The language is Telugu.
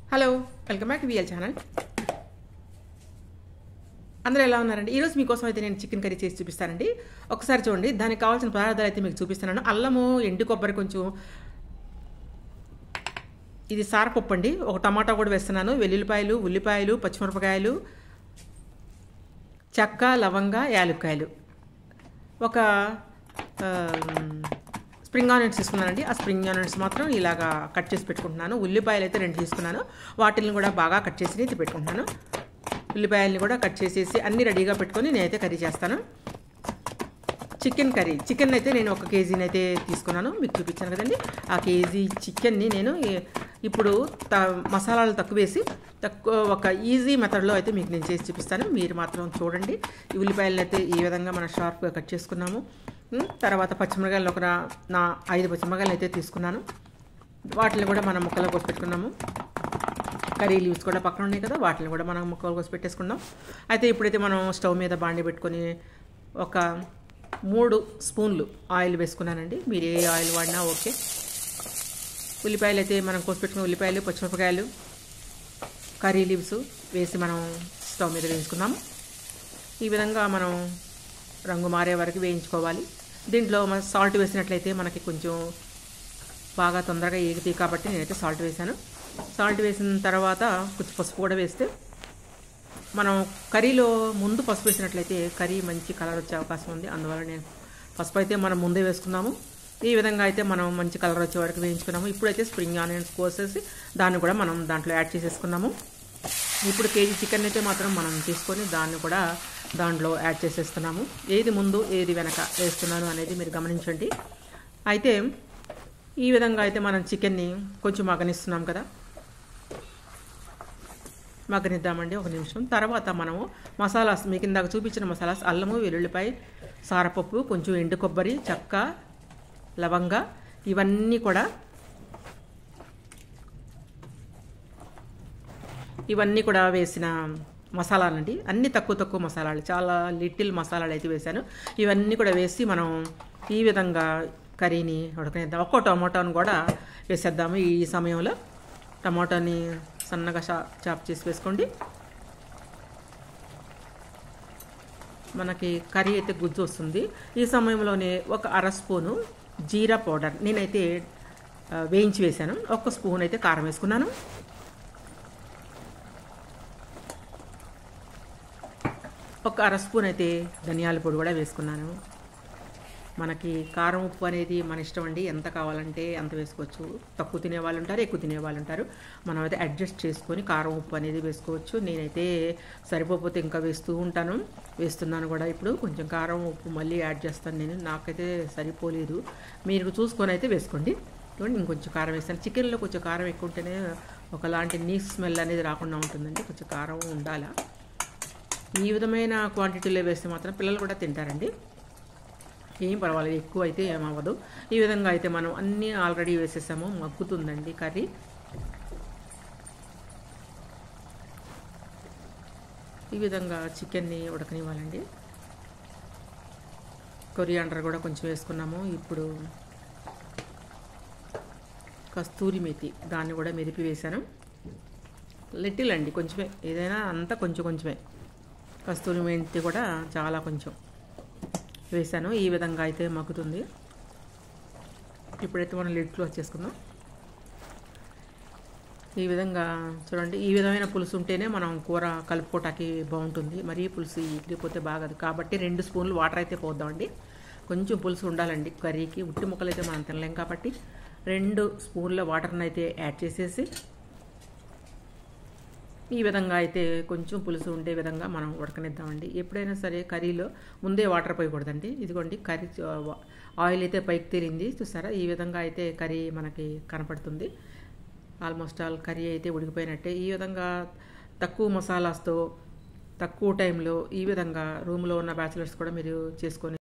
hello welcome back V L channel అందరూ ఎలా ఉన్నారండి ఈరోజు మీకోసం అయితే నేను చికెన్ కర్రీ చేసి చూపిస్తానండి ఒకసారి చూడండి దానికి కావాల్సిన పదార్థాలు అయితే మీకు చూపిస్తున్నాను అల్లము ఎండు కొబ్బరి కొంచెం ఇది సారపప్పు అండి ఒక టమాటా కూడా వేస్తున్నాను వెల్లుల్లిపాయలు ఉల్లిపాయలు పచ్చిమిరపకాయలు చెక్క లవంగ యాలుక్కాయలు ఒక ఆ, స్ప్రింగ్ ఆనియన్స్ తీసుకున్నానండి ఆ స్ప్రింగ్ ఆనియన్స్ మాత్రం ఇలాగా కట్ చేసి పెట్టుకుంటున్నాను ఉల్లిపాయలు అయితే రెండు తీసుకున్నాను వాటిని కూడా బాగా కట్ చేసి అయితే పెట్టుకుంటున్నాను ఉల్లిపాయలని కూడా కట్ చేసేసి అన్నీ రెడీగా పెట్టుకొని నేనైతే కర్రీ చేస్తాను చికెన్ కర్రీ చికెన్ అయితే నేను ఒక కేజీని అయితే తీసుకున్నాను మీకు చూపించాను కదండి ఆ కేజీ చికెన్ని నేను ఈ- ఇప్పుడు త మసాలాలు తక్కువ వేసి తక్కువ ఒక ఈజీ మెథడ్లో అయితే మీకు నేను చేసి చూపిస్తాను మీరు మాత్రం చూడండి ఈ ఉల్లిపాయలను అయితే ఈ విధంగా మనం షార్ప్గా కట్ చేసుకున్నాము ఉమ్, తర్వాత పచ్చిమిరకాయలు ఒక నా- నా ఐదు పచ్చిమిరకాయలు అయితే తీసుకున్నాను వాటిని కూడా మనం ముక్కలు కోసి పెట్టుకున్నాము కర్రీ లీవ్స్ కూడా పక్కన ఉన్నాయి కదా వాటిని కూడా మనం ముక్కలు కోసి పెట్టేసుకున్నాం అయితే ఇప్పుడైతే మనం స్టవ్ మీద బాండి పెట్టుకొని ఒక మూడు స్పూన్లు ఆయిల్ వేసుకున్నానండి మీరు ఏ ఆయిల్ వాడినా ఓకే ఉల్లిపాయలు అయితే మనం కోసి పెట్టుకున్న ఉల్లిపాయలు పచ్చిమిరపకాయలు కర్రీ లీవ్స్ వేసి మనం స్టవ్ మీద వేయించుకున్నాము ఈ విధంగా మనం రంగు మారే వరకు వేయించుకోవాలి దీంట్లో మన సాల్ట్ వేసినట్లయితే మనకి కొంచెం బాగా తొందరగా ఏగుతాయి కాబట్టి నేనైతే సాల్ట్ వేసాను సాల్ట్ వేసిన తర్వాత కొంచెం పసుపు కూడా వేస్తే మనం కర్రీలో ముందు పసుపు వేసినట్లయితే కర్రీ మంచి కలర్ వచ్చే అవకాశం ఉంది అందువల్ల నేను పసుపు అయితే మనం ముందే వేసుకున్నాము ఈ విధంగా అయితే మనం మంచి కలర్ వచ్చే వరకు వేయించుకున్నాము ఇప్పుడైతే స్ప్రింగ్ ఆనియన్స్ కోసేసి దాన్ని కూడా మనం దాంట్లో యాడ్ చేసేసుకున్నాము ఇప్పుడు కేజీ చికెన్ అయితే మాత్రం మనం తీసుకొని దాన్ని కూడా దాంట్లో యాడ్ చేసేస్తున్నాము ఏది ముందు ఏది వెనక వేస్తున్నాను అనేది మీరు గమనించండి అయితే ఈ విధంగా అయితే మనం చికెన్ని కొంచెం మగనిస్తున్నాం కదా మగ్గనిద్దామండి ఒక నిమిషం తర్వాత మనము మసాలాస్ మీకు ఇందాక చూపించిన మసాలాస్ అల్లము వెల్లుల్లిపాయ సారపప్పు కొంచెం ఎండు కొబ్బరి చెక్క లవంగ ఇవన్నీ కూడా ఇవన్నీ కూడా వేసిన మసాలాలండి అన్ని తక్కువ తక్కువ మసాలాలు చాలా లిటిల్ మసాలాలు అయితే వేశాను ఇవన్నీ కూడా వేసి మనం ఈ విధంగా కర్రీని ఉడకనిద్దాం ఒక్కో టమాటాను కూడా వేసేద్దాము ఈ సమయంలో టమాటాని సన్నగా షా చాప్ చేసి వేసుకోండి మనకి కర్రీ అయితే గుజ్జు వస్తుంది ఈ సమయంలోనే ఒక అర స్పూను జీరా పౌడర్ నేనైతే ఆ, వేయించి వేశాను ఒక స్పూన్ అయితే కారం వేసుకున్నాను ఒక అర స్పూన్ అయితే ధనియాల పొడి కూడా వేసుకున్నాను మనకి కారం ఉప్పు అనేది మన ఇష్టం అండి ఎంత కావాలంటే అంత వేసుకోవచ్చు తక్కువ తినే వాళ్ళు ఉంటారు ఎక్కువ తినే వాళ్ళు ఉంటారు మనం అయితే అడ్జస్ట్ చేసుకొని కారం ఉప్పు అనేది వేసుకోవచ్చు నేనైతే సరిపోతే ఇంకా వేస్తూ ఉంటాను వేస్తున్నాను కూడా ఇప్పుడు కొంచెం కారం ఉప్పు మళ్ళీ యాడ్ చేస్తాను నేను నాకైతే సరిపోలేదు మీరు చూసుకొని అయితే వేసుకోండి చూడండి ఇంకొంచెం కారం వేస్తాను చికెన్లో కొంచెం కారం ఎక్కువ ఉంటేనే ఒకలాంటి నీ స్మెల్ అనేది రాకుండా ఉంటుందండి కొంచెం కారం ఉండాలా ఈ విధమైన క్వాంటిటీలో వేస్తే మాత్రం పిల్లలు కూడా తింటారండి ఏం పర్వాలేదు ఎక్కువ అయితే ఏమవ్వదు ఈ విధంగా అయితే మనం అన్నీ ఆల్రెడీ వేసేసాము మగ్గుతుందండి కర్రీ ఈ విధంగా చికెన్ని ఉడకనివ్వాలండి కొరియాండర్ కూడా కొంచెం వేసుకున్నాము ఇప్పుడు కస్తూరి మేతి దాన్ని కూడా మెదిపి వేశాను లిటిల్ అండి కొంచెమే ఏదైనా అంతా కొంచెం కొంచెమే కస్తూరి మెంతి కూడా చాలా కొంచెం వేసాను ఈ విధంగా అయితే మగ్గుతుంది ఇప్పుడైతే మనం లిడ్ క్లోజ్ చేసుకుందాం ఈ విధంగా చూడండి ఈ విధమైన పులుసు ఉంటేనే మనం కూర కలుపుకోవటానికి బాగుంటుంది మరీ పులుసు ఇగిరిపోతే బాగదు కాబట్టి రెండు స్పూన్లు వాటర్ అయితే పోద్దామండి కొంచెం పులుసు ఉండాలండి కర్రీకి ఉట్టి ముక్కలు అయితే మనం తినలేం కాబట్టి రెండు స్పూన్ల వాటర్ని అయితే యాడ్ చేసేసి ఈ విధంగా అయితే కొంచెం పులుసు ఉండే విధంగా మనం ఉడకనిద్దామండి ఎప్పుడైనా సరే కర్రీలో ముందే వాటర్ పోయకూడదండి ఇదిగోండి కర్రీ ఆయిల్ అయితే పైకి తేలింది చూసారా ఈ విధంగా అయితే కర్రీ మనకి కనపడుతుంది ఆల్మోస్ట్ ఆల్ కర్రీ అయితే ఉడికిపోయినట్టే ఈ విధంగా తక్కువ మసాలాస్తో తక్కువ టైంలో ఈ విధంగా రూమ్లో ఉన్న బ్యాచిలర్స్ కూడా మీరు చేసుకొని